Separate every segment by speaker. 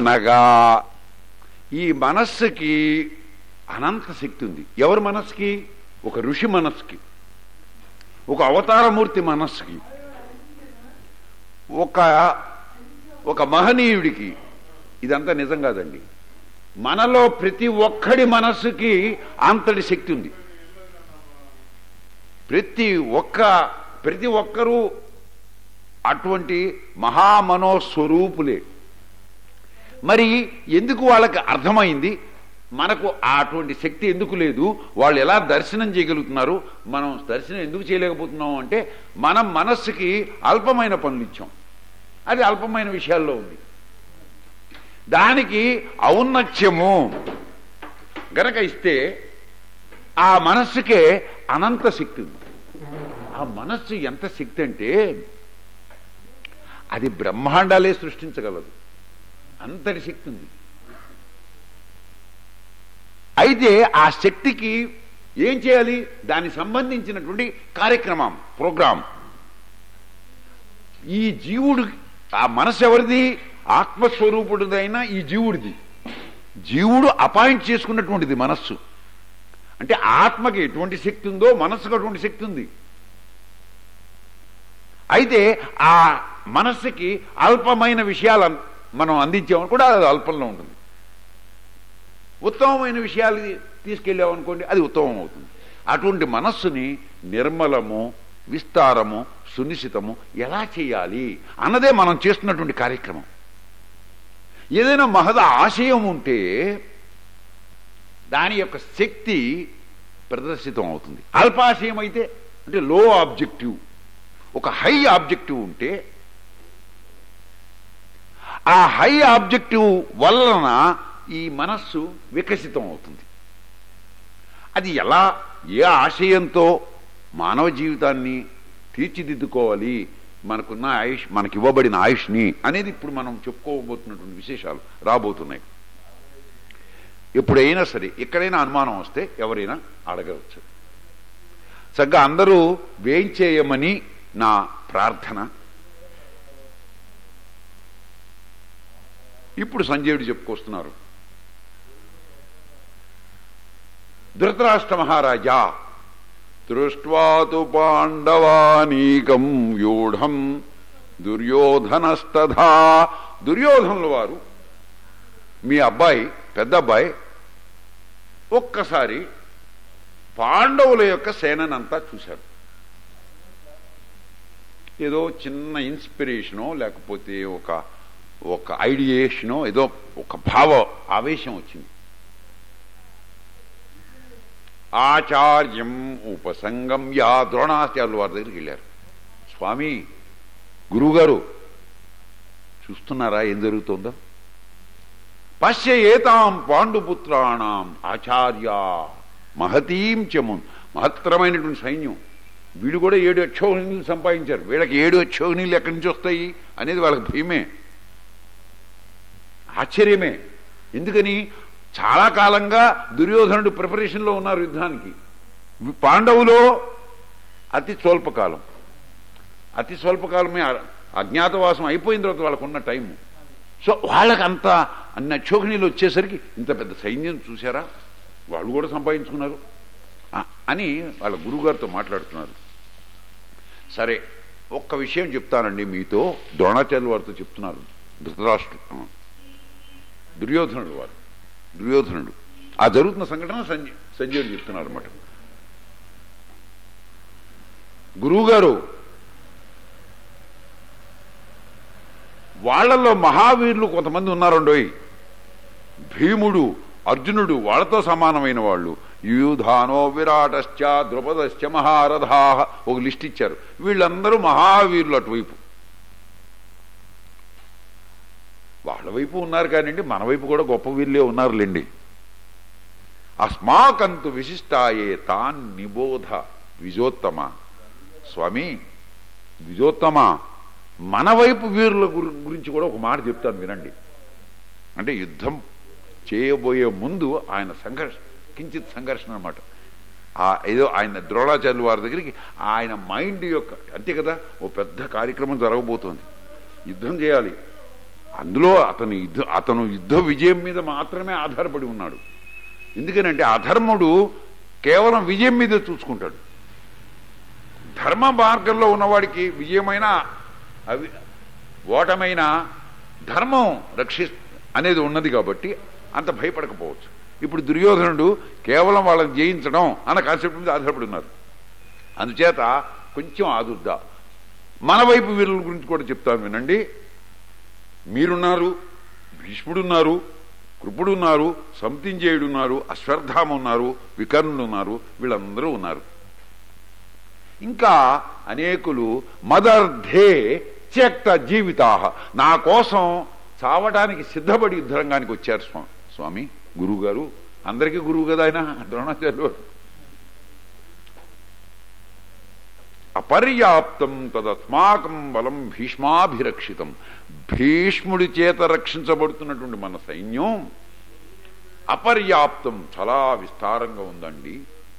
Speaker 1: అనగా ఈ మనస్సుకి అనంత శక్తి ఉంది ఎవరి మనస్సుకి ఒక ఋషి మనస్సుకి ఒక అవతారమూర్తి మనస్సుకి ఒక ఒక మహనీయుడికి ఇదంతా నిజం కాదండి మనలో ప్రతి ఒక్కడి మనస్సుకి అంతటి శక్తి ఉంది ప్రతి ఒక్క ప్రతి ఒక్కరూ అటువంటి మహామనోస్వరూపులే మరి ఎందుకు వాళ్ళకి అర్థమైంది మనకు ఆ అటువంటి శక్తి ఎందుకు లేదు వాళ్ళు ఎలా దర్శనం చేయగలుగుతున్నారు మనం దర్శనం ఎందుకు చేయలేకపోతున్నాం అంటే మనం మనస్సుకి అల్పమైన పనులు ఇచ్చాం అది అల్పమైన విషయాల్లో ఉంది దానికి ఔన్నత్యము గనక ఇస్తే ఆ మనస్సుకే అనంత శక్తి ఉంది ఆ మనస్సు ఎంత శక్తి అంటే అది బ్రహ్మాండాలే సృష్టించగలదు అంతటి శక్తి ఉంది అయితే ఆ శక్తికి ఏం చేయాలి దానికి సంబంధించినటువంటి కార్యక్రమం ప్రోగ్రాం ఈ జీవుడు ఆ మనసు ఎవరిది ఆత్మస్వరూపుడిదైన ఈ జీవుడిది జీవుడు అపాయింట్ చేసుకున్నటువంటిది మనస్సు అంటే ఆత్మకి ఎటువంటి శక్తి ఉందో మనస్సుకు అటువంటి శక్తి ఉంది అయితే ఆ మనస్సుకి అల్పమైన విషయాలు అన్- మనం అందించామని కూడా అది అల్పంలో ఉంటుంది ఉత్తమమైన విషయాలు తీసుకెళ్ళామనుకోండి అది ఉత్తమం అవుతుంది అటువంటి మనస్సుని నిర్మలము విస్తారము సునిశ్చితము ఎలా చేయాలి అన్నదే మనం చేస్తున్నటువంటి కార్యక్రమం ఏదైనా మహద ఆశయం ఉంటే దాని యొక్క శక్తి ప్రదర్శితం అవుతుంది అల్పాశయం అయితే అంటే లో ఆబ్జెక్టివ్ ఒక హై ఆబ్జెక్టివ్ ఉంటే ఆ హై ఆబ్జెక్టివ్ వలన ఈ మనస్సు వికసితం అవుతుంది అది ఎలా ఏ ఆశయంతో మానవ జీవితాన్ని తీర్చిదిద్దుకోవాలి మనకున్న ఆయుష్ మనకి ఇవ్వబడిన ఆయుష్ని అనేది ఇప్పుడు మనం చెప్పుకోబోతున్నటువంటి విశేషాలు రాబోతున్నాయి ఎప్పుడైనా సరే ఎక్కడైనా అనుమానం వస్తే ఎవరైనా అడగవచ్చు చక్కగా అందరూ వేయించేయమని నా ప్రార్థన ఇప్పుడు సంజయుడు చెప్పుకొస్తున్నారు ధృతరాష్ట్ర మహారాజా దృష్ట్వాతు పాండవానీకం వ్యూఢం దుర్యోధనస్తథా దుర్యోధనుల వారు మీ అబ్బాయి పెద్ద అబ్బాయి ఒక్కసారి పాండవుల యొక్క సేననంతా చూశారు ఏదో చిన్న ఇన్స్పిరేషనో లేకపోతే ఒక ఒక ఐడియేషనో ఏదో ఒక భావ ఆవేశం వచ్చింది ఆచార్యం ఉపసంగమ్య ద్రోణాచార్యుల వారి దగ్గరికి వెళ్ళారు స్వామి గురువుగారు చూస్తున్నారా ఏం జరుగుతుందో పశ్య ఏతాం పాండుపుత్రాణం ఆచార్య మహతీం చమున్ మహత్తరమైనటువంటి సైన్యం వీళ్ళు కూడా ఏడు అక్షోహిణీలు సంపాదించారు వీళ్ళకి ఏడు అక్షోహిణీలు ఎక్కడి నుంచి వస్తాయి అనేది వాళ్ళకి భయమే ఆశ్చర్యమే ఎందుకని చాలా కాలంగా దుర్యోధనుడు ప్రిపరేషన్లో ఉన్నారు యుద్ధానికి పాండవులో అతి స్వల్పకాలం అతి స్వల్పకాలమే అ- అజ్ఞాతవాసం అయిపోయిన తర్వాత వాళ్ళకు ఉన్న టైము సో వాళ్ళకి అంత అన్ని అక్షోహిణీలు వచ్చేసరికి ఇంత పెద్ద సైన్యం చూసారా వాళ్ళు కూడా సంపాదించుకున్నారు ఆ, అని వాళ్ళ గురువుగారితో మాట్లాడుతున్నారు సరే ఒక్క విషయం చెప్తానండి మీతో ద్రోణాచార్య వారితో చెప్తున్నారు ధృతరాష్ట్ర ఆ, దుర్యోధనుడు వారు దుర్యోధనుడు ఆ జరుగుతున్న సంఘటన సంజయ్ సంజయుడు చెప్తున్నారు అనమాట గురువుగారు వాళ్ళల్లో మహావీరులు కొంతమంది ఉన్నారండోయ్ భీముడు అర్జునుడు వాళ్ళతో సమానమైన వాళ్ళు యూధానో విరాటశ్చ ద్రుపదశ్చ మహారథా ఒక లిస్ట్ ఇచ్చారు వీళ్ళందరూ మహావీరులు అటువైపు వాళ్ళ వైపు ఉన్నారు కానివ్వండి మన వైపు కూడా గొప్ప వీరులే ఉన్నారులేండి అస్మాకంతు విశిష్టాయే తాన్ నిబోధ విజోత్తమ స్వామి విజోత్తమ మన వైపు వీరుల గురి- గురించి కూడా ఒక మాట చెప్తాను వినండి అంటే యుద్ధం చేయబోయే ముందు ఆయన సంఘర్ష కించిత్ సంఘర్షణ అనమాట ఆ ఏదో ఆయన ద్రోణాచార్యుల వారి దగ్గరికి ఆయన మైండ్ యొక్క అంతే కదా ఓ పెద్ద కార్యక్రమం జరగబోతోంది యుద్ధం చేయాలి అందులో అతను యుద్ధ అతను యుద్ధ విజయం మీద మాత్రమే ఆధారపడి ఉన్నాడు ఎందుకనంటే అధర్ముడు కేవలం విజయం మీద చూసుకుంటాడు ధర్మ మార్గంలో ఉన్నవాడికి విజయమైన అవి ఓటమైన ధర్మం రక్షి అనేది ఉన్నది కాబట్టి అంత భయపడకపోవచ్చు ఇప్పుడు దుర్యోధనుడు కేవలం వాళ్ళని జయించడం అన్న కాన్సెప్ట్ మీద ఆధారపడి ఉన్నారు అందుచేత కొంచెం ఆదుర్దా మన వైపు వీరుల గురించి కూడా చెప్తాను వినండి మీరున్నారు భీష్ముడున్నారు కృపుడున్నారు సంతింజేయుడున్నారు అశ్వత్థామ ఉన్నారు వికర్ణుడు ఉన్నారు వీళ్ళందరూ ఉన్నారు ఇంకా అనేకులు మదర్ధే త్యక్త జీవితా నా కోసం చావడానికి సిద్ధపడి యుద్ధరంగానికి వచ్చారు స్వామి స్వామి గురువు గారు అందరికీ గురువు కదా ఆయన ద్రోణాచార్యులు వారు. అపర్యాప్తం తదస్మాకం బలం భీష్మాభిరక్షితం భీష్ముడి చేత రక్షించబడుతున్నటువంటి మన సైన్యం అపర్యాప్తం చాలా విస్తారంగా ఉందండి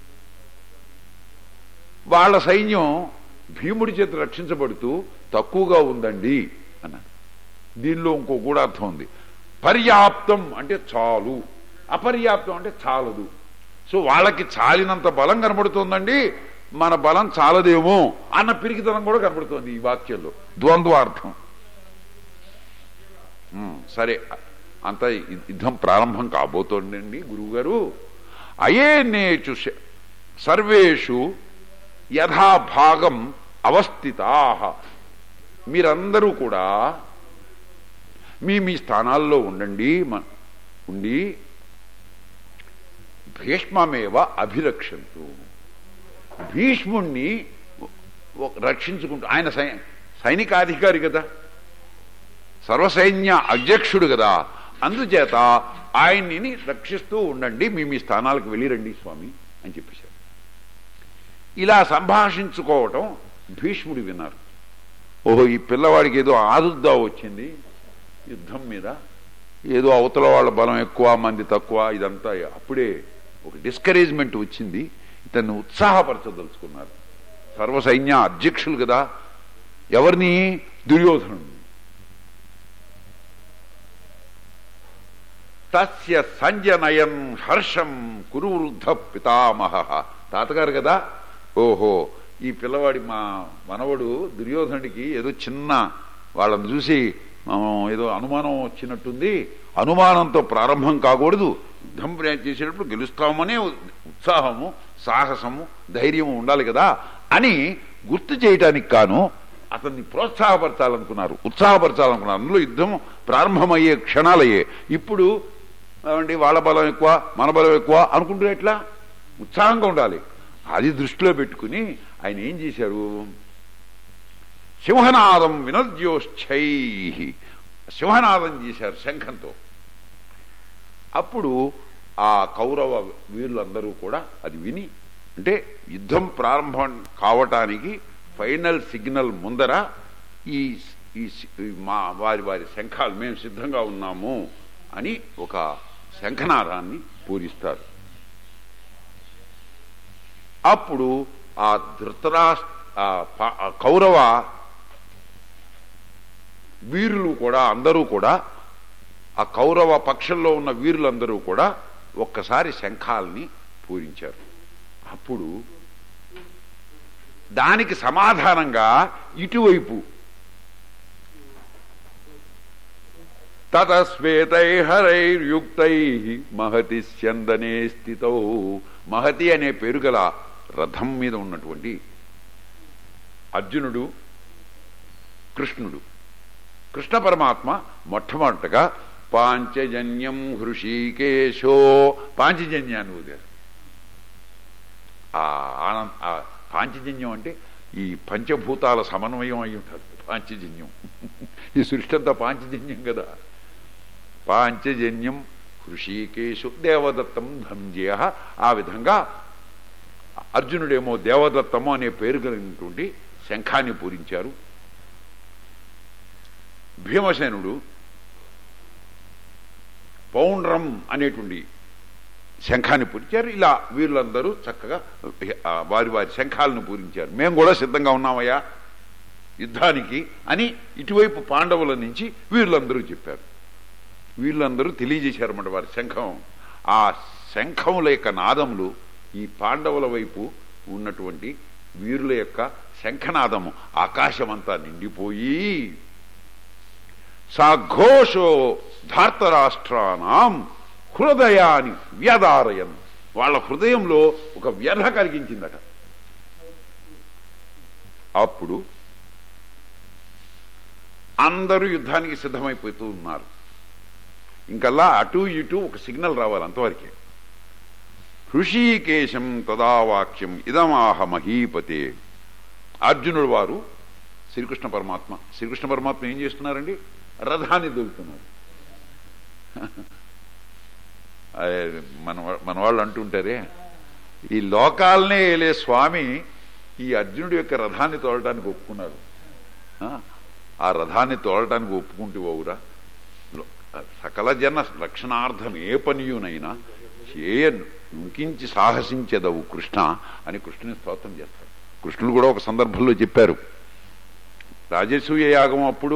Speaker 1: వాళ్ళ సైన్యం భీముడి చేత రక్షించబడుతూ తక్కువగా ఉందండి అన్నారు దీనిలో ఇంకో గూఢార్థం ఉంది పర్యాప్తం అంటే చాలు అపర్యాప్తం అంటే చాలదు సో వాళ్ళకి చాలినంత బలం కనబడుతోందండి మన బలం చాలదేమో అన్న పిరికితనం కూడా కనబడుతోంది ఈ వాక్యంలో ద్వంద్వార్థం ఉమ్, సరే అంత యుద్ధం ప్రారంభం కాబోతోందండి గురువుగారు అయేనేచు శ- సర్వేషు యథాభాగం అవస్థితా మీరందరూ కూడా మీ మీ స్థానాల్లో ఉండండి మ- ఉండి భీష్మమేవ అభిరక్షంతు భీష్ముణ్ణి ఒ- రక్షించుకుంటూ ఆయన సై సైనికాధికారి కదా సర్వసైన్య అధ్యక్షుడు కదా అందుచేత ఆయన్ని రక్షిస్తూ ఉండండి మీ మీ స్థానాలకు వెళ్ళిరండి స్వామి అని చెప్పేశారు ఇలా సంభాషించుకోవటం భీష్ముడు విన్నారు ఓహో ఈ పిల్లవాడికి ఏదో ఆదుద్దా వచ్చింది యుద్ధం మీద ఏదో అవతల వాళ్ళ బలం ఎక్కువ మంది తక్కువ ఇదంతా అప్పుడే ఒక డిస్కరేజ్మెంట్ వచ్చింది ఇతన్ని ఉత్సాహపరచదలుచుకున్నారు సర్వసైన్య అధ్యక్షులు కదా ఎవరిని దుర్యోధనుడు తస్య సంజనయన్ హర్షం కురు వృద్ధ పితామహ తాతగారు కదా ఓహో ఈ పిల్లవాడి మా మనవడు దుర్యోధనుడికి ఏదో చిన్న వాళ్ళని చూసి ఆ, ఏదో అనుమానం వచ్చినట్టుంది అనుమానంతో ప్రారంభం కాకూడదు యుద్ధం ప్రయత్నం చేసేటప్పుడు గెలుస్తామనే ఉత్సాహము సాహసము ధైర్యము ఉండాలి కదా అని గుర్తు చేయటానికి కాను అతన్ని ప్రోత్సాహపరచాలనుకున్నారు ఉత్సాహపరచాలనుకున్నారు అందులో యుద్ధం ప్రారంభమయ్యే క్షణాలయ్యే ఇప్పుడు ఏమండి వాళ్ళ బలం ఎక్కువ మన బలం ఎక్కువ అనుకుంటే ఎట్లా ఉత్సాహంగా ఉండాలి అది దృష్టిలో పెట్టుకుని ఆయన ఏం చేశారు సింహనాదం వినద్యోశ్చై సింహనాదం చేశారు శంఖంతో అప్పుడు ఆ కౌరవ వీరులందరూ కూడా అది విని అంటే యుద్ధం ప్రారంభం కావటానికి ఫైనల్ సిగ్నల్ ముందర ఈ ఈ ఈ మా వారి వారి శంఖాలు మేము సిద్ధంగా ఉన్నాము అని ఒక శంఖనాదాన్ని పూరిస్తారు అప్పుడు ఆ ధృతరాష్ ఆ ప- ఆ కౌరవ వీరులు కూడా అందరూ కూడా ఆ కౌరవ పక్షంలో ఉన్న వీరులందరూ కూడా ఒక్కసారి శంఖాల్ని పూరించారు అప్పుడు దానికి సమాధానంగా ఇటువైపు తతశ్వేతై హరైర్యుక్తై మహతి స్యందనే స్థితౌ మహతి అనే పేరు గల రథం మీద ఉన్నటువంటి అర్జునుడు కృష్ణుడు కృష్ణ పరమాత్మ మొట్టమొదటగా పాంచజన్యం హృషికేశో పాంచజన్యాన్ని ఊదారు ఆ ఆనంద ఆ పాంచజన్యం అంటే ఈ పంచభూతాల సమన్వయం అయి ఉంటుంది పాంచజన్యం ఈ సృష్టి అంతా పాంచజన్యం కదా పాంచజన్యం హృషికేశు దేవదత్తం ధనంజయ ఆ విధంగా అర్జునుడేమో దేవదత్తము అనే పేరు కలిగినటువంటి శంఖాన్ని పూరించారు భీమసేనుడు పౌండ్రం అనేటువంటి శంఖాన్ని పూరించారు ఇలా వీళ్ళందరూ చక్కగా ఆ, వారి వారి శంఖాలను పూరించారు మేము కూడా సిద్ధంగా ఉన్నామయ్యా యుద్ధానికి అని ఇటువైపు పాండవుల నుంచి వీళ్ళందరూ చెప్పారు వీళ్ళందరూ తెలియజేశారన్నమాట వారి శంఖం ఆ శంఖముల యొక్క నాదములు ఈ పాండవుల వైపు ఉన్నటువంటి వీరుల యొక్క శంఖనాదము ఆకాశమంతా నిండిపోయి సాఘోషో ధార్తరాష్ట్రానాం హృదయాన్ని వ్యదారయన్ వాళ్ళ హృదయంలో ఒక వ్యధ కలిగించిందట అప్పుడు అందరూ యుద్ధానికి సిద్ధమైపోతూ ఉన్నారు ఇంకల్లా అటు ఇటు ఒక సిగ్నల్ రావాలి అంతవరకే హృషీకేశం తదా వాక్యం ఇదమాహ మహీపతే అర్జునుడు వారు శ్రీకృష్ణ పరమాత్మ శ్రీకృష్ణ పరమాత్మ ఏం చేస్తున్నారండి రథాన్ని దొరుకుతున్నారు అదే మన మన వాళ్ళు అంటుంటారే ఈ లోకాలనే వెళ్ళే స్వామి ఈ అర్జునుడి యొక్క రథాన్ని తోలటానికి ఒప్పుకున్నారు ఆ, ఆ రథాన్ని తోలటానికి ఒప్పుకుంటూ పోవురా లో- సకల జన రక్షణార్థం ఏ పనియునైనా చేయ నుంకించి సాహసించెదవు కృష్ణ అని కృష్ణుని స్తోత్రం చేస్తారు కృష్ణుడు కూడా ఒక సందర్భంలో చెప్పారు రాజసూయ యాగం అప్పుడు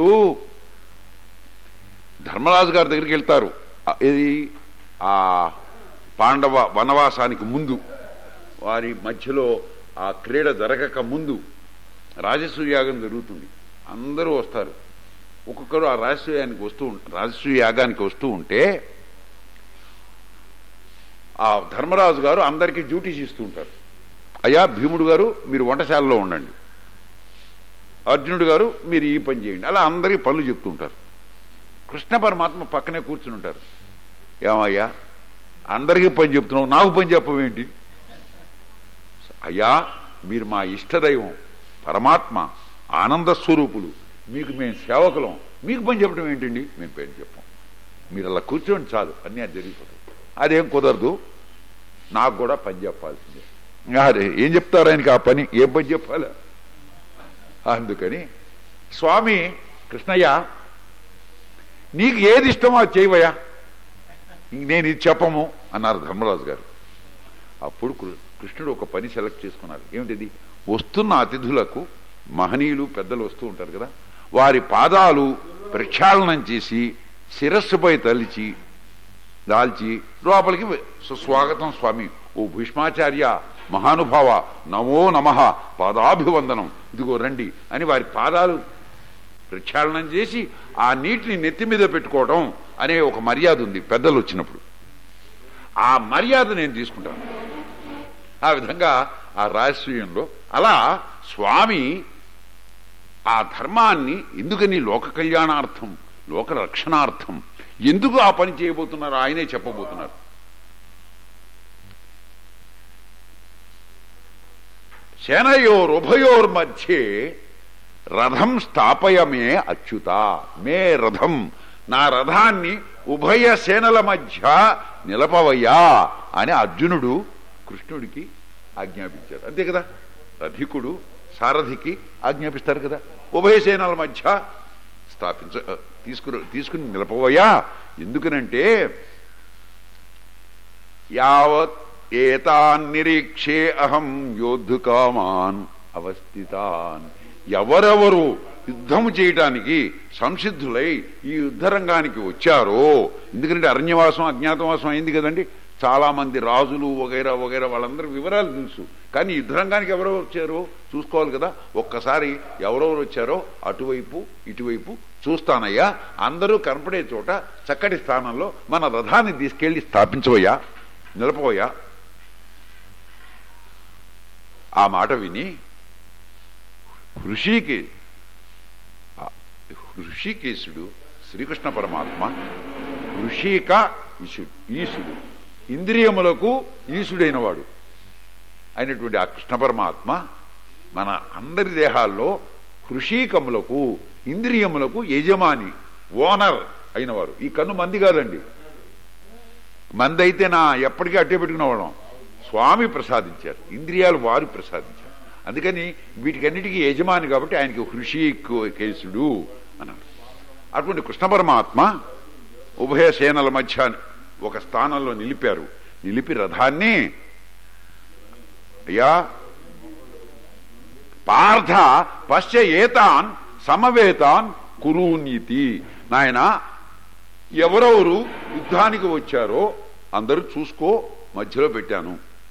Speaker 1: ధర్మరాజు గారి దగ్గరికి వెళ్తారు ఆ, ఇది ఆ పాండవ వనవాసానికి ముందు వారి మధ్యలో ఆ క్రీడ జరగక ముందు రాజసూయ యాగం జరుగుతుంది అందరూ వస్తారు ఒక్కొక్కరు ఆ రాజసూయానికి వస్తూ ఉం- రాజసూయ యాగానికి వస్తూ ఉంటే ఆ ధర్మరాజు గారు అందరికీ డ్యూటీస్ ఇస్తూ ఉంటారు అయ్యా భీముడు గారు మీరు వంటశాలలో ఉండండి అర్జునుడు గారు మీరు ఈ పని చేయండి అలా అందరికీ పనులు చెప్తూ ఉంటారు కృష్ణ పరమాత్మ పక్కనే కూర్చుని ఉంటారు ఏమయ్యా అందరికీ పని చెప్తున్నావు నాకు పని చెప్పవేంటి అయ్యా మీరు మా ఇష్టదైవం పరమాత్మ ఆనంద స్వరూపులు మీకు మేము సేవకులం మీకు పని చెప్పడం ఏంటండి మేము పని చెప్పం మీరు అలా కూర్చోండి చాలు అన్నీ అది జరిగిపోతాయి అదేం కుదరదు నాకు కూడా పని చెప్పాల్సిందే అరే ఏం చెప్తారు ఆయనకి ఆ పని ఏం పని చెప్పాలా అందుకని స్వామి కృష్ణయ్య నీకు ఏది ఇష్టమో అది చేయవయ్యా ఇంక నేను ఇది చెప్పము అన్నారు ధర్మరాజు గారు అప్పుడు కృ- కృష్ణుడు ఒక పని సెలెక్ట్ చేసుకున్నారు ఏమిటిది వస్తున్న అతిథులకు మహనీయులు పెద్దలు వస్తూ ఉంటారు కదా వారి పాదాలు ప్రక్షాళనం చేసి శిరస్సుపై తలిచి దాల్చి లోపలికి వె- సుస్వాగతం స్వామి ఓ భీష్మాచార్య మహానుభావ నమో నమ పాదాభివందనం ఇదిగో రండి అని వారి పాదాలు ప్రక్షాళనం చేసి ఆ నీటిని నెత్తి మీద పెట్టుకోవడం అనే ఒక మర్యాద ఉంది పెద్దలు వచ్చినప్పుడు ఆ మర్యాద నేను తీసుకుంటాను ఆ విధంగా ఆ రాజసూయంలో అలా స్వామి ఆ ధర్మాన్ని ఎందుకని లోక కళ్యాణార్థం లోక రక్షణార్థం ఎందుకు ఆ పని చేయబోతున్నారు ఆయనే చెప్పబోతున్నారు సేనయోరుభయోర్ మధ్యే రథం స్థాపయమే అచ్యుత మే రథం నా రథాన్ని ఉభయ సేనల మధ్య నిలపవయ్యా అని అర్జునుడు కృష్ణుడికి ఆజ్ఞాపించాడు అంతే కదా రథికుడు సారథికి ఆజ్ఞాపిస్తారు కదా ఉభయ సేనల మధ్య స్థాపించ తీసుకుని తీసుకుని నిలపవయ్యా ఎందుకనంటే యావత్ ఏతాన్ నిరీక్షే అహం యోద్ధుకామాన్ అవస్థితాన్ ఎవరెవరు యుద్ధము చేయటానికి సంసిద్ధులై ఈ యుద్ధరంగానికి వచ్చారో ఎందుకంటే అరణ్యవాసం అజ్ఞాతవాసం అయింది కదండి చాలా మంది రాజులు వగైరా వగైరా వాళ్ళందరూ వివరాలు తెలుసు కానీ యుద్ధరంగానికి ఎవరెవరు వచ్చారో చూసుకోవాలి కదా ఒక్కసారి ఎవరెవరు వచ్చారో అటువైపు ఇటువైపు చూస్తానయ్యా అందరూ కనపడే చోట చక్కటి స్థానంలో మన రథాన్ని తీసుకెళ్లి స్థాపించవయ్యా నిలపవయ్యా ఆ మాట విని ఋషికి ఋషికేశుడు శ్రీకృష్ణ పరమాత్మ ఋషిక ఈశుడు ఈశుడు ఇంద్రియములకు ఈశుడైన వాడు అయినటువంటి ఆ కృష్ణ పరమాత్మ మన అందరి దేహాల్లో హృషీకములకు ఇంద్రియములకు యజమాని ఓనర్ అయినవారు ఈ కన్ను మంది కాదండి మంది అయితే నా ఎప్పటికీ అట్టే పెట్టుకునేవాళ్ళం స్వామి ప్రసాదించారు ఇంద్రియాలు వారు ప్రసాదించారు అందుకని వీటికన్నిటికీ యజమాని కాబట్టి ఆయనకి హృషికేశుడు అన్నారు అటువంటి కృష్ణ పరమాత్మ ఉభయ సేనల మధ్య ఒక స్థానంలో నిలిపారు నిలిపి రథాన్ని అయ్యా పార్థ పశ్య ఏతాన్ సమవేతాన్ కురూన్యితి నాయన ఎవరెవరు యుద్ధానికి వచ్చారో అందరూ చూసుకో మధ్యలో పెట్టాను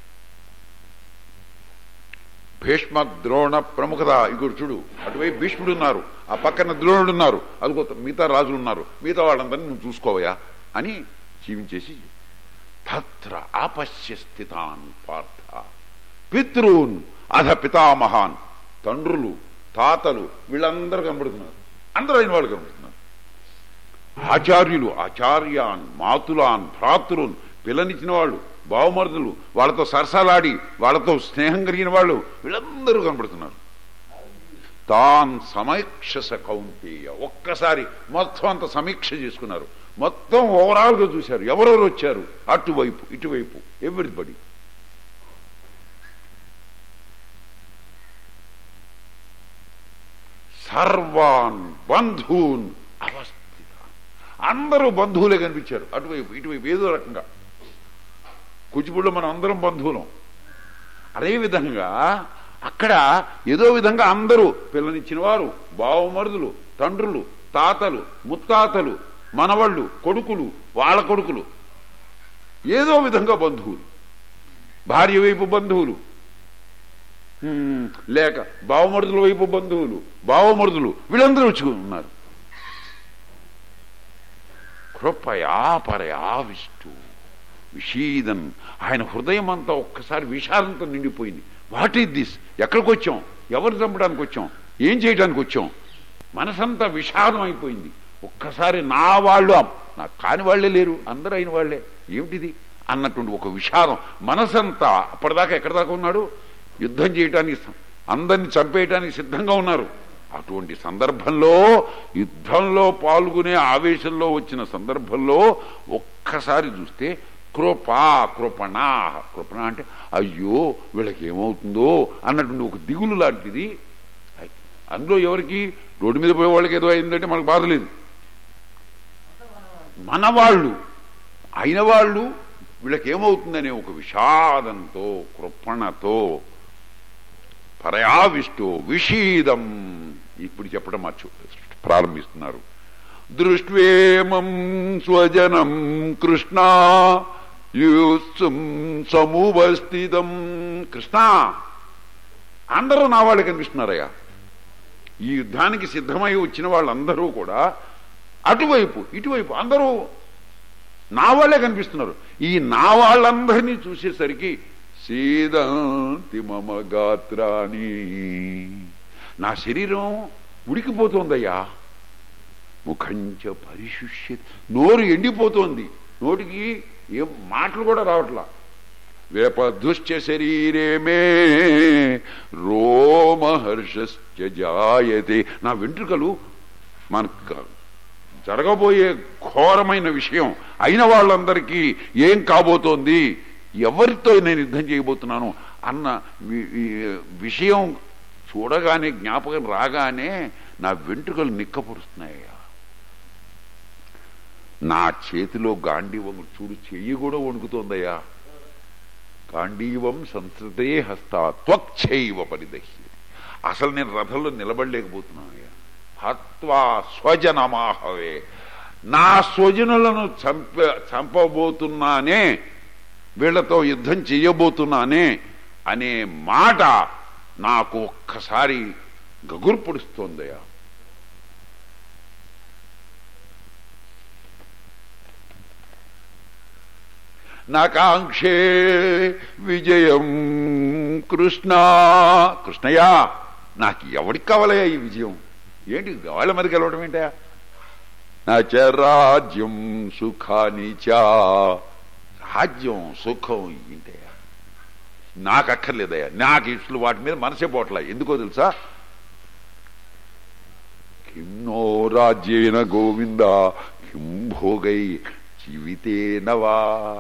Speaker 1: భీష్మ ద్రోణ ప్రముఖత ఇగురు చూడు అటువైపు భీష్ముడు ఉన్నారు ఆ పక్కన ద్రోణుడు ఉన్నారు అదిగో మిగతా రాజులు ఉన్నారు మిగతా వాళ్ళందరినీ నువ్వు చూసుకోవయా అని జీవించేసి తత్ర ఆపశ్య స్థితాన్ పార్థ పితృన్ అధ పితామహాన్ తండ్రులు తాతలు వీళ్ళందరూ కనబడుతున్నారు అందరూ అయిన వాళ్ళు కనబడుతున్నారు ఆచార్యులు ఆచార్యాన్ మాతులాన్ భ్రాతృన్ పిల్లనిచ్చిన వాళ్ళు బావమరుదులు వాళ్ళతో సరసాలాడి వాళ్ళతో స్నేహం కలిగిన వాళ్ళు వీళ్ళందరూ కనబడుతున్నారు తాన్ సమీక్షస కౌంటేయ ఒక్కసారి మొత్తం అంత సమీక్ష చేసుకున్నారు మొత్తం ఓవరాల్ గా చూశారు ఎవరెవరు వచ్చారు అటువైపు ఇటువైపు ఎవ్రీబడి సర్వాన్ బంధూన్ అవస్థిత అందరూ బంధువులే కనిపించారు అటువైపు ఇటువైపు ఏదో రకంగా కూచిపూడిలో మనం అందరం బంధువులం అదేవిధంగా అక్కడ ఏదో విధంగా అందరూ పిల్లనిచ్చిన వారు బావమరుదులు తండ్రులు తాతలు ముత్తాతలు మనవళ్ళు కొడుకులు వాళ్ళ కొడుకులు ఏదో విధంగా బంధువులు భార్య వైపు బంధువులు హ్మ్, లేక బావమరుదుల వైపు బంధువులు బావమరుదులు వీళ్ళందరూ వచ్చి ఉన్నారు కృపయా పరయా విష్ణు విషీదన్ ఆయన హృదయం అంతా ఒక్కసారి విషాదంతో నిండిపోయింది వాట్ ఈస్ దిస్ ఎక్కడికి వచ్చాం ఎవరు చంపడానికి వచ్చాం ఏం చేయడానికి వచ్చాం మనసంతా విషాదం అయిపోయింది ఒక్కసారి నా వాళ్ళు నా కాని వాళ్ళే లేరు అందరూ అయిన వాళ్ళే ఏమిటిది అన్నటువంటి ఒక విషాదం మనసంతా అప్పటిదాకా ఎక్కడి దాకా ఉన్నాడు యుద్ధం చేయటానికి స- అందరిని చంపేయటానికి సిద్ధంగా ఉన్నారు అటువంటి సందర్భంలో యుద్ధంలో పాల్గొనే ఆవేశంలో వచ్చిన సందర్భంలో ఒక్కసారి చూస్తే కృపా కృపణ కృపణ అంటే అయ్యో వీళ్ళకి ఏమవుతుందో అన్నటువంటి ఒక దిగులు లాంటిది అందులో ఎవరికి రోడ్డు మీద పోయే వాళ్ళకి ఏదో అయిందంటే మనకు బాధ లేదు మన వాళ్ళు అయిన వాళ్ళు వీళ్ళకి ఏమవుతుందనే ఒక విషాదంతో కృపణతో పరయావిష్టో విషీదం ఇప్పుడు చెప్పడం మర్చు ప్రారంభిస్తున్నారు దృష్ట్వేమం స్వజనం కృష్ణ యూత్సుం సమువస్థితం కృష్ణ అందరూ నా వాళ్ళు కనిపిస్తున్నారయ్యా ఈ యుద్ధానికి సిద్ధమై వచ్చిన వాళ్ళందరూ కూడా అటువైపు ఇటువైపు అందరూ నా వాళ్ళే కనిపిస్తున్నారు ఈ నా వాళ్ళందరినీ చూసేసరికి సీదంతి మమ గాత్రాని నా శరీరం ఉడికిపోతోందయ్యా ముఖంచ పరిశుష్య నోరు ఎండిపోతోంది నోటికి ఏం మాటలు కూడా రావట్లా వేపదుశ్చ శరీరే మే రోమహర్షశ్చ జాయతే నా వెంట్రుకలు మనకు జరగబోయే ఘోరమైన విషయం అయిన వాళ్ళందరికీ ఏం కాబోతోంది ఎవరితో నేను యుద్ధం చేయబోతున్నాను అన్న వి- ఈ విషయం చూడగానే జ్ఞాపకం రాగానే నా వెంట్రుకలు నిక్కపరుస్తున్నాయ్యా నా చేతిలో గాంధీవం చూడు చెయ్యి కూడా వణుకుతోందయ్యా గాంధీవం సంస్కృతే హస్త త్వక్షైవ పరిదహ్య అసలు నేను రథంలో నిలబడలేకపోతున్నానయ్యా హత్వా స్వజనమాహవే నా స్వజనులను చంప చంపబోతున్నానే వీళ్లతో యుద్ధం చెయ్యబోతున్నానే అనే మాట నాకు ఒక్కసారి గగుర్పుడిస్తోందయ్యా నాకాంక్షే విజయం కృష్ణ కృష్ణయ్యా నాకు ఎవరికి కావాలయ్యా ఈ విజయం ఏంటి వాళ్ళ మరి గెలవడం ఏంటయా నా చ రాజ్యం సుఖాని చ రాజ్యం సుఖం ఏంటయ్యా నాకు అక్కర్లేదయ్యా నాకు ఇట్లు వాటి మీద మనసే పోట్లా ఎందుకో తెలుసా కిం నో రాజ్యేన గోవింద కిం భోగై జీవితేనవా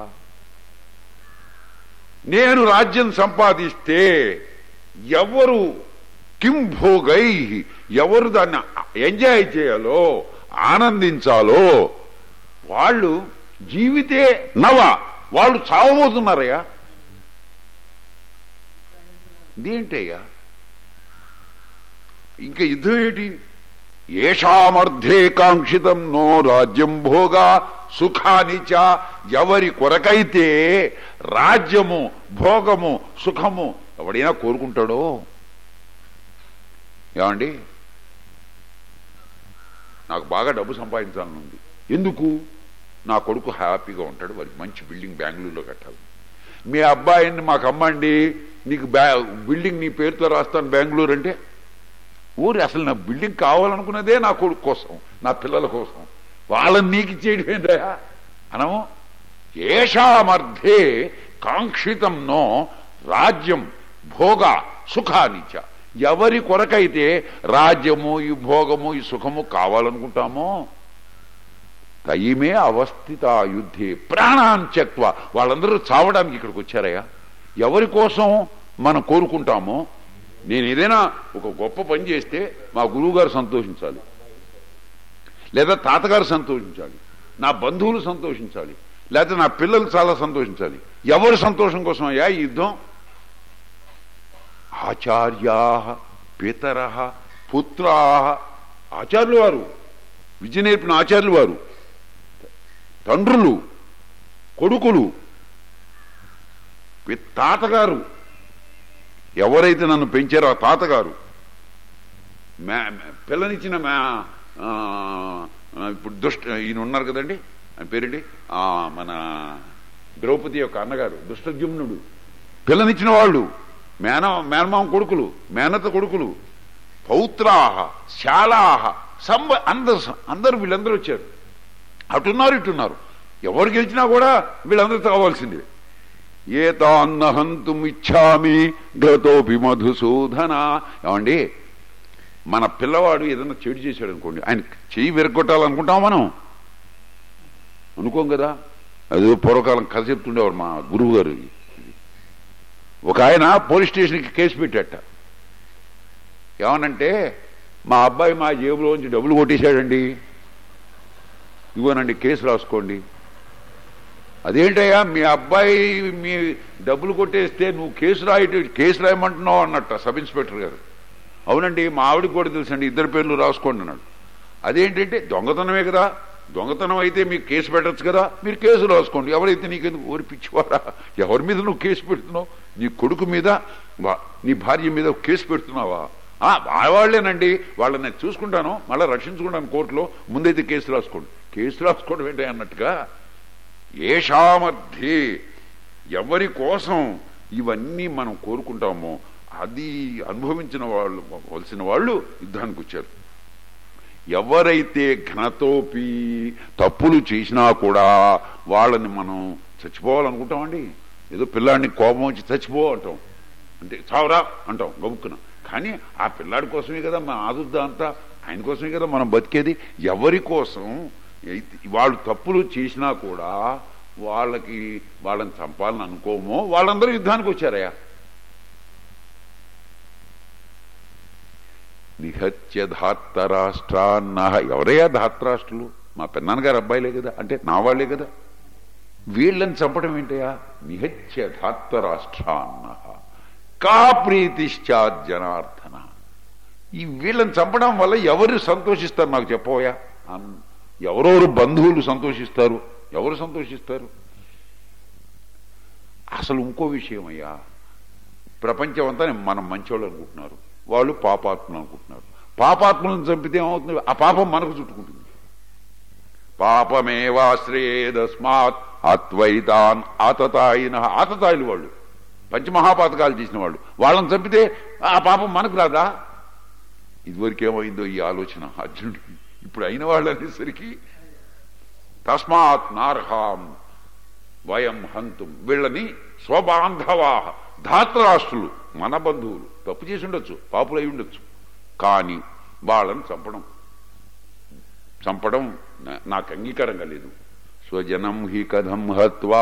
Speaker 1: నేను రాజ్యం సంపాదిస్తే ఎవరు కిం భోగై ఎవరు దాన్ని ఎంజాయ్ చేయాలో ఆనందించాలో వాళ్ళు జీవితే నవ వాళ్ళు చావబోతున్నారయ్యా ఇదేంటయ్యా ఇంకా యుద్ధం ఏంటి ఏషామర్థే కాంక్షితం నో రాజ్యం భోగా సుఖాని చ ఎవరి కొరకైతే రాజ్యము భోగము సుఖము ఎవడైనా కోరుకుంటాడో ఏమండి నాకు బాగా డబ్బు సంపాదించాలని ఉంది ఎందుకు నా కొడుకు హ్యాపీగా ఉంటాడు వారికి మంచి బిల్డింగ్ బెంగళూరులో కట్టాలి మీ అబ్బాయిని మాకు అమ్మండి నీకు బ్యా బిల్డింగ్ నీ పేరుతో రాస్తాను బెంగళూరు అంటే ఊరి అసలు నా బిల్డింగ్ కావాలనుకున్నదే నా కొడుకు కోసం నా పిల్లల కోసం వాళ్ళని నీకు ఇచ్చేయడం ఏంటయా అనము ఏషామర్థే కాంక్షితం నో రాజ్యం భోగ సుఖానిచ ఎవరి కొరకైతే రాజ్యము ఈ భోగము ఈ సుఖము కావాలనుకుంటామో తయిమే అవస్థిత యుద్ధే ప్రాణాన్ని చెక్వ వాళ్ళందరూ చావడానికి ఇక్కడికి వచ్చారయ్యా ఎవరి కోసం మనం కోరుకుంటామో నేను ఏదైనా ఒక గొప్ప పని చేస్తే మా గురువుగారు సంతోషించాలి లేదా తాతగారు సంతోషించాలి నా బంధువులు సంతోషించాలి లేకపోతే నా పిల్లలు చాలా సంతోషించాలి ఎవరి సంతోషం కోసం అయ్యా ఈ యుద్ధం ఆచార్యా పితర పుత్రా ఆచార్యులు వారు విద్య నేర్పిన ఆచార్యులు వారు తండ్రులు కొడుకులు పి- తాతగారు ఎవరైతే నన్ను పెంచారో ఆ తాతగారు మే- మే- పిల్లనిచ్చిన మే ఆ, ఆ, ఇప్పుడు దుష్ట ఈయన ఉన్నారు కదండి ఆయన పేరేంటి ఆ, మన ద్రౌపది యొక్క అన్నగారు దుష్టజుమ్నుడు పిల్లనిచ్చిన వాళ్ళు మేన మేనమామ కొడుకులు మేనత కొడుకులు పౌత్రాహ శాలాహ సంబ అందరు అందరు వీళ్ళందరూ వచ్చారు అటున్నారు ఇటున్నారు ఎవరు గెలిచినా కూడా వీళ్ళందరితో కావాల్సిందే ఏ తాన్నహంతుం ఇచ్చామి గతోపి మధుసూదన ఏమండి మన పిల్లవాడు ఏదైనా చెడు చేశాడు అనుకోండి ఆయన చెయ్యి విరగొట్టాలనుకుంటాం మనం అనుకోం కదా అదే పూర్వకాలం కథ చెప్తుండేవాడు మా గురువు గారు ఒక ఆయన పోలీస్ స్టేషన్కి కేసు పెట్టాట ఏమనంటే మా అబ్బాయి మా జేబులోంచి డబ్బులు కొట్టేశాడండి ఇవ్వనండి కేసు రాసుకోండి అదేంటయ్యా మీ అబ్బాయి మీ డబ్బులు కొట్టేస్తే నువ్వు కేసు రాయట కేసు రాయమంటున్నావు అన్నట్ట సబ్ ఇన్స్పెక్టర్ గారు అవునండి మా ఆవిడకి కూడా తెలుసండి ఇద్దరు పేర్లు రాసుకోండి అన్నాడు అదేంటంటే దొంగతనమే కదా దొంగతనం అయితే మీకు కేసు పెట్టచ్చు కదా మీరు కేసు రాసుకోండి ఎవరైతే నీకెందుకు ఊరి పిచ్చివారా ఎవరి మీద నువ్వు కేసు పెడుతున్నావు నీ కొడుకు మీద వా- నీ భార్య మీద కేసు పెడుతున్నావా ఆ, వాళ్ళేనండి వాళ్ళని నేను చూసుకుంటాను మళ్ళీ రక్షించుకుంటాను కోర్టులో ముందైతే కేసు రాసుకోండి కేసు రాసుకోవడం ఏంటి అన్నట్టుగా ఏషామర్థే ఎవరి కోసం ఇవన్నీ మనం కోరుకుంటామో అది అనుభవించిన వాళ్ళు వలసిన వాళ్ళు యుద్ధానికి వచ్చారు ఎవరైతే ఘనతోపి తప్పులు చేసినా కూడా వాళ్ళని మనం చచ్చిపోవాలనుకుంటామండి ఏదో పిల్లాడిని కోపం వచ్చి చచ్చిపో అంటాం అంటే చావరా అంటాం గబుక్కున కానీ ఆ పిల్లాడి కోసమే కదా మన ఆదుద్దా అంతా ఆయన కోసమే కదా మనం బతికేది ఎవరి కోసం అయితే వాళ్ళు తప్పులు చేసినా కూడా వాళ్ళకి వాళ్ళని చంపాలని అనుకోమో వాళ్ళందరూ యుద్ధానికి వచ్చారయ్యా నిహత్య ధాత్తరాష్ట్రాన్న ఎవరయ్యా ధాత్రాష్ట్రులు మా పెన్నాన్నగారు అబ్బాయిలే కదా అంటే నా వాళ్లే కదా వీళ్ళని చంపడం ఏంటయ్యా నిహత్య ధాత్తరాష్ట్రాన్న కా ప్రీతిశ్చాత్ జనార్దన ఈ వీళ్ళని చంపడం వల్ల ఎవరు సంతోషిస్తారు నాకు చెప్పవయా అన్- ఎవరెవరు బంధువులు సంతోషిస్తారు ఎవరు సంతోషిస్తారు అసలు ఇంకో విషయం అయ్యా ప్రపంచం అంతా మనం మంచోళ్ళు అనుకుంటున్నారు వాళ్ళు పాపాత్ములు అనుకుంటున్నారు పాపాత్ములను చంపితే ఏమవుతుంది ఆ పాపం మనకు చుట్టుకుంటుంది పాపమేవాశ్రయేదస్మాత్ అద్వైతాన్ ఆతతాయిన ఆతతాయిలు వాళ్ళు పంచమహాపాతకాలు చేసిన వాళ్ళు వాళ్ళని చంపితే ఆ పాపం మనకు రాదా ఇదివరకు ఏమైందో ఈ ఆలోచన అర్జునుడికి ఇప్పుడు అయిన వాళ్ళు అనేసరికి తస్మాత్ నార్హాం వయం హంతుం వీళ్ళని స్వబాంధవా ధాత్రాష్ట్రులు మన బంధువులు తప్పు చేసి ఉండొచ్చు పాపులు అయి ఉండొచ్చు కానీ వాళ్ళని చంపడం చంపడం నా- నాకు అంగీకారంగా లేదు స్వజనం హి కథం హత్వా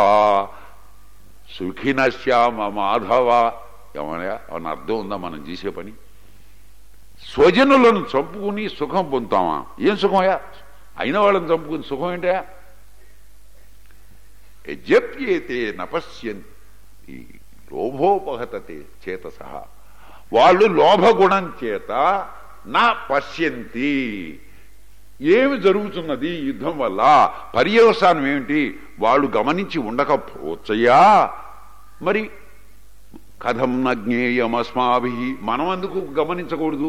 Speaker 1: సుఖిన శ్యామ మాధవ ఏమన్నా ఏమన్నా అర్థం ఉందా మనం చేసే పని స్వజనులను చంపుకుని సుఖం పొందుతామా ఏం సుఖమయ్యా అయిన వాళ్ళని చంపుకుని సుఖం ఏంటయా యజ్ఞప్యేతే నపశ్యంతి లోభోపహతతే చేత సహా వాళ్ళు లోభగుణం చేత నా పశ్యంతి ఏమి జరుగుతున్నది ఈ యుద్ధం వల్ల పర్యవసానం ఏమిటి వాళ్ళు గమనించి ఉండకపోవచ్చయ్యా మరి కథం నజ్ఞేయమస్మాభి మనం ఎందుకు గమనించకూడదు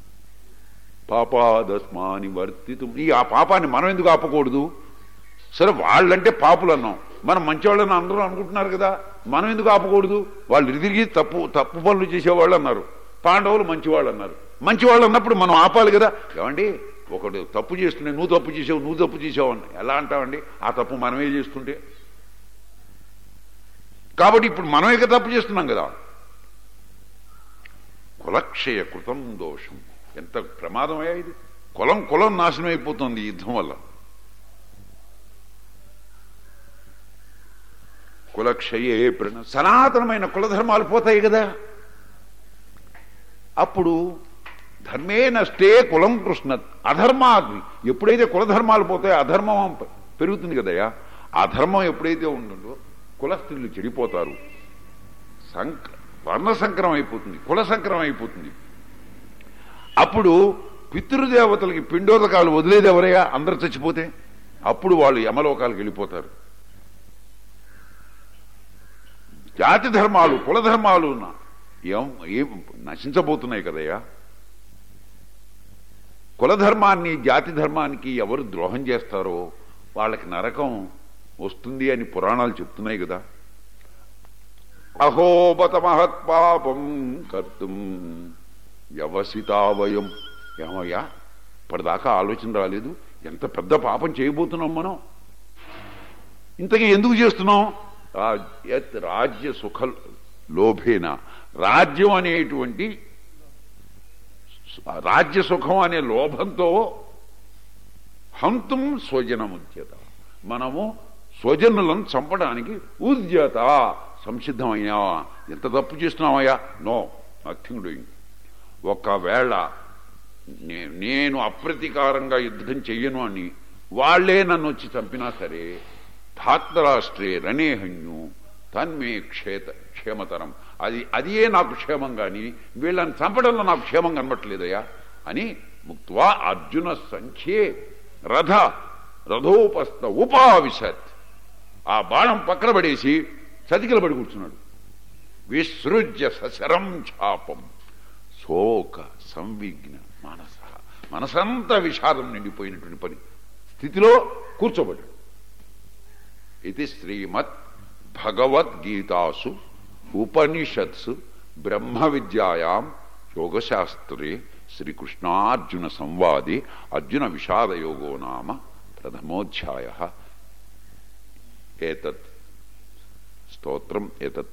Speaker 1: పాపాదస్మాని వర్తితు ఈ ఆ పాపాన్ని మనం ఎందుకు ఆపకూడదు సరే వాళ్ళంటే పాపులు అన్నాం మనం మంచివాళ్ళని అందరూ అనుకుంటున్నారు కదా మనం ఎందుకు ఆపకూడదు వాళ్ళు తిరిగి తప్పు తప్పు పనులు చేసేవాళ్ళు అన్నారు పాండవులు మంచివాళ్ళు అన్నారు మంచివాళ్ళు అన్నప్పుడు మనం ఆపాలి కదా ఏమండి ఒకడు తప్పు చేస్తుంటే నువ్వు తప్పు చేసావు నువ్వు తప్పు చేసావు అని ఎలా అంటావండి ఆ తప్పు మనమే చేస్తుంటే కాబట్టి ఇప్పుడు మనమే కదా తప్పు చేస్తున్నాం కదా కులక్షయ కృతం దోషం ఎంత ప్రమాదమయ్యా ఇది కులం కులం నాశనం అయిపోతుంది ఈ యుద్ధం వల్ల కులక్షయే ప్రణు సనాతనమైన కులధర్మాలు పోతాయి కదా అప్పుడు ధర్మే నష్టే కులం కృష్ణ అధర్మాగ్ని ఎప్పుడైతే కులధర్మాలు పోతాయో అధర్మం పెరుగుతుంది కదయ్యా అధర్మం ఎప్పుడైతే ఉంటుందో కులస్త్రీలు చెడిపోతారు సంక వర్ణ సంక్రమం అయిపోతుంది కుల సంక్రమం అయిపోతుంది అప్పుడు పితృదేవతలకి పిండోదకాలు వదిలేది ఎవరయ్యా అందరు చచ్చిపోతే అప్పుడు వాళ్ళు యమలోకాలకు వెళ్ళిపోతారు జాతి ధర్మాలు కుల ధర్మాలు నా- ఏం ఏం నశించబోతున్నాయి కదయ్యా కులధర్మాన్ని జాతి ధర్మానికి ఎవరు ద్రోహం చేస్తారో వాళ్ళకి నరకం వస్తుంది అని పురాణాలు చెప్తున్నాయి కదా అహోబత మహత్పాపం కర్తుం వ్యవసితావయం ఏమయ్యా ఇప్పటిదాకా ఆలోచన రాలేదు ఎంత పెద్ద పాపం చేయబోతున్నాం మనం ఇంతకీ ఎందుకు చేస్తున్నాం రా- యత్ రాజ్య సుఖ లోభేన రాజ్యం అనేటువంటి రాజ్య సుఖం అనే లోభంతో హంతుం స్వజనముద్యత మనము స్వజనులను చంపడానికి ఉద్యత సంసిద్ధమైనా ఎంత తప్పు చేస్తున్నామయ్యా నో నథింగ్ డూయింగ్ ఒకవేళ నే- నేను అప్రతీకారంగా యుద్ధం చెయ్యను అని వాళ్లే నన్ను వచ్చి చంపినా సరే ధాత్రరాష్ట్రే రణేహన్యు తన్మే క్షేత క్షేమతరం అది అదియే నాకు క్షేమం కానీ వీళ్ళని చంపడంలో నాకు క్షేమం కనబట్టలేదయ్యా అని ముక్త్వా అర్జున సంఖ్యే రథ రథోపస్థ ఉపావిశత్ ఆ బాణం పక్కన పడేసి చతికిల పడి కూర్చున్నాడు విసృజ్య సశరం చాపం శోక సంవిఘ్న మనస మనసంతా విషాదం నిండిపోయినటువంటి పని స్థితిలో కూర్చోబడ్డాడు ఇది శ్రీమద్ భగవద్గీతాసు ఉపనిషత్సు బ్రహ్మ విద్యాయాం యోగశాస్త్రే శ్రీకృష్ణార్జున సంవాది అర్జున విషాదయోగో నామ ప్రథమోధ్యాయ ఏతత్ స్తోత్రం ఏతత్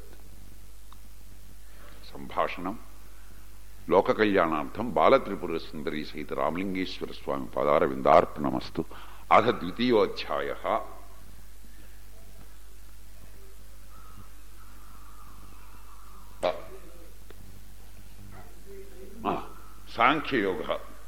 Speaker 1: సంభాషణం లోక కళ్యాణార్థం బాలత్రిపుర సుందరీ సహిత రామలింగేశ్వర స్వామి పాదార విందార్పణమస్తు అథ ద్వితీయోధ్యాయ సాంఖ్యయోగ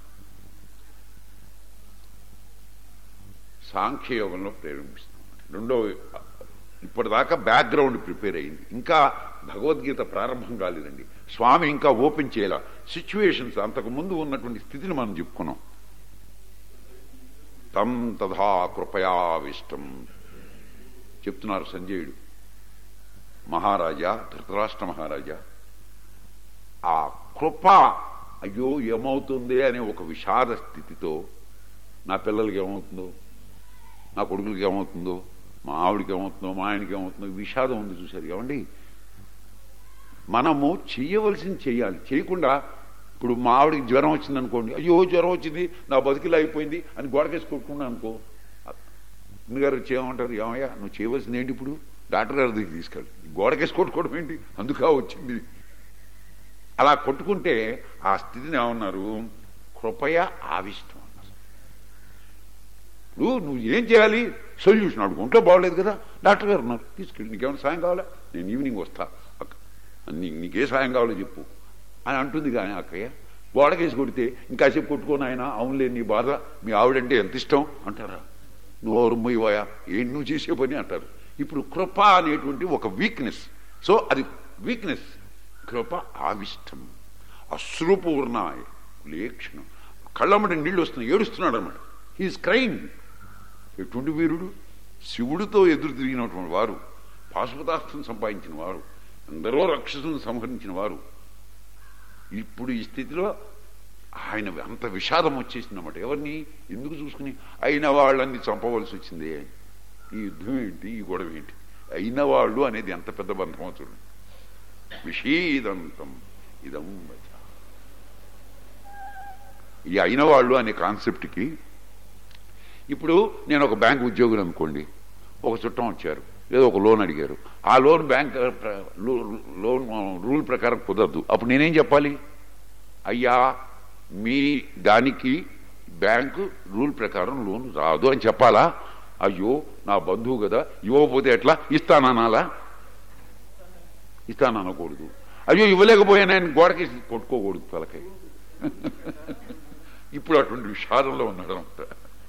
Speaker 1: సాంఖ్యయోగంలో ప్రేరేపిస్తాం రెండో ఇప్పటిదాకా బ్యాక్గ్రౌండ్ ప్రిపేర్ అయింది ఇంకా భగవద్గీత ప్రారంభం కాలేదండి స్వామి ఇంకా ఓపెన్ చేయాల సిచ్యువేషన్స్ అంతకు ముందు ఉన్నటువంటి స్థితిని మనం చెప్పుకున్నాం తం తథా కృపయావిష్టం చెప్తున్నారు సంజయుడు మహారాజా ధృతరాష్ట్ర మహారాజా ఆ కృప అయ్యో ఏమవుతుంది అనే ఒక విషాద స్థితితో నా పిల్లలకి ఏమవుతుందో నా కొడుకులకి ఏమవుతుందో మా ఆవిడికి ఏమవుతుందో మా ఆయనకి ఏమవుతుందో విషాదం ఉంది చూశారు ఏమండి మనము చెయ్యవలసింది చెయ్యాలి చేయకుండా ఇప్పుడు మా ఆవిడికి జ్వరం వచ్చింది అనుకోండి అయ్యో జ్వరం వచ్చింది నా బతుకులు అయిపోయింది అని గోడకేసి కొట్టుకున్నా అనుకో గారు చేయమంటారు ఏమయ్యా నువ్వు చేయవలసింది ఏంటి ఇప్పుడు డాక్టర్ గారి దగ్గరికి తీసుకెళ్ళి గోడకేసి కొట్టుకోవడం ఏంటి అందుకా వచ్చింది అలా కొట్టుకుంటే ఆ స్థితిని ఏమన్నారు కృపయ ఆవిష్టం అన్నారు నువ్వు నువ్వు ఏం చేయాలి సొల్యూషన్ అడుగు ఒంట్లో బాగోలేదు కదా డాక్టర్ గారు ఉన్నారు తీసుకెళ్ళి నీకేమైనా సాయం కావాలా నేను ఈవినింగ్ వస్తా అక్క నీ నీకే సాయం కావాలో చెప్పు అని అంటుంది కానీ అక్కయ్య గోడకేసి కొడితే ఇంకాసేపు కొట్టుకోను ఆయన అవునులే నీ బాధ మీ ఆవిడంటే ఎంత ఇష్టం అంటారా నువ్వు ఎవరు మొయ్యవాయా ఏం నువ్వు చేసే పని అంటారు ఇప్పుడు కృప అనేటువంటి ఒక వీక్నెస్ సో అది వీక్నెస్ కృప ఆవిష్టం అశ్రుపూర్ణాయ లేక్షణం కళ్ళమ్మటి నీళ్ళు వస్తున్నాయి ఏడుస్తున్నాడు అనమాట హీఈస్ క్రైమ్ ఎటువంటి వీరుడు శివుడితో ఎదురు తిరిగినటువంటి వారు పాశుపతాస్త్రం సంపాదించిన వారు ఎందరో రాక్షసులను సంహరించిన వారు ఇప్పుడు ఈ స్థితిలో ఆయన అంత విషాదం వచ్చేసిందన్నమాట ఎవరిని ఎందుకు చూసుకుని అయిన వాళ్ళని చంపవలసి వచ్చింది ఈ యుద్ధం ఏంటి ఈ గొడవ ఏంటి అయిన వాళ్ళు అనేది ఎంత పెద్ద బంధమో చూడండి విషీదంతం ఇదం వచ. ఈ అయిన వాళ్ళు అనే కాన్సెప్ట్కి ఇప్పుడు నేను ఒక బ్యాంక్ ఉద్యోగులు అనుకోండి ఒక చుట్టం వచ్చారు ఏదో ఒక లోన్ అడిగారు ఆ లోన్ బ్యాంక్ ప్ర- లో- లోన్ రూల్ ప్రకారం కుదరదు అప్పుడు నేనేం చెప్పాలి అయ్యా మీ దానికి బ్యాంకు రూల్ ప్రకారం లోన్ రాదు అని చెప్పాలా అయ్యో నా బంధువు కదా ఇవ్వకపోతే ఎట్లా ఇస్తాననాలా ఇస్తాననకూడదు అయ్యో ఇవ్వలేకపోయాను ఆయన గోడకి కొట్టుకోకూడదు తలకై ఇప్పుడు అటువంటి విషాదంలో ఉన్నాడు అంట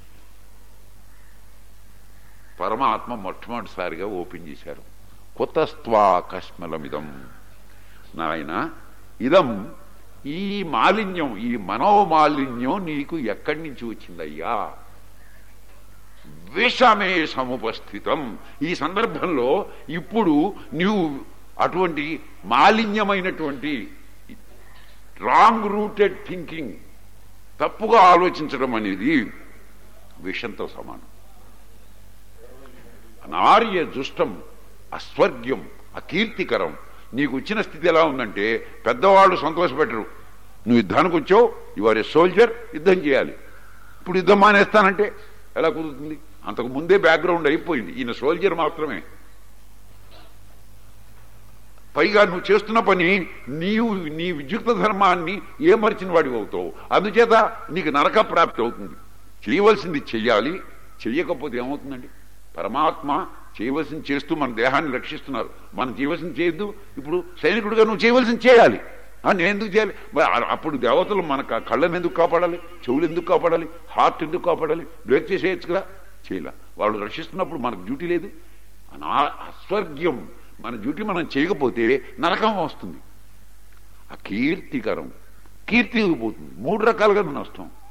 Speaker 1: పరమాత్మ మొట్టమొదటిసారిగా ఓపెన్ చేశారు కొత్తస్త్వా కష్మలమిదం నాయన ఇదం ఈ మాలిన్యం ఈ మనోమాలిన్యం నీకు ఎక్కడి నుంచి వచ్చిందయ్యా విషమే సముపస్థితం ఈ సందర్భంలో ఇప్పుడు నీవు అటువంటి మాలిన్యమైనటువంటి రాంగ్ రూటెడ్ థింకింగ్ తప్పుగా ఆలోచించడం అనేది విషంతో సమానం నార్య దుష్టం అస్వర్గ్యం అకీర్తికరం నీకు వచ్చిన స్థితి ఎలా ఉందంటే పెద్దవాళ్ళు సంతోషపెట్టరు నువ్వు యుద్ధానికి వచ్చావు యువర్ ఏ సోల్జర్ యుద్ధం చేయాలి ఇప్పుడు యుద్ధం మానేస్తానంటే ఎలా కుదురుతుంది అంతకు ముందే బ్యాక్గ్రౌండ్ అయిపోయింది ఈయన సోల్జర్ మాత్రమే పైగా నువ్వు చేస్తున్న పని నీవు నీ విద్యుక్త ధర్మాన్ని ఏమర్చిన వాడివి అవుతావు అందుచేత నీకు నరక ప్రాప్తి అవుతుంది చేయవలసింది చెయ్యాలి చెయ్యకపోతే ఏమవుతుందండి పరమాత్మ చేయవలసింది చేస్తూ మన దేహాన్ని రక్షిస్తున్నారు మనం చేయవలసింది చేయొద్దు ఇప్పుడు సైనికుడిగా నువ్వు చేయవలసింది చేయాలి ఆ, నేను ఎందుకు చేయాలి మరి ఆ- అప్పుడు దేవతలు మన క- కళ్ళని ఎందుకు కాపాడాలి చెవులు ఎందుకు కాపాడాలి హార్ట్ ఎందుకు కాపాడాలి బ్రేక్ చేసేయచ్చు కదా చేయలే వాళ్ళు రక్షిస్తున్నప్పుడు మనకు డ్యూటీ లేదు అనా- అస్వర్గ్యం మన డ్యూటీ మనం చేయకపోతే నరకం వస్తుంది ఆ కీర్తికరం కీర్తి పోతుంది మూడు రకాలుగా నష్టం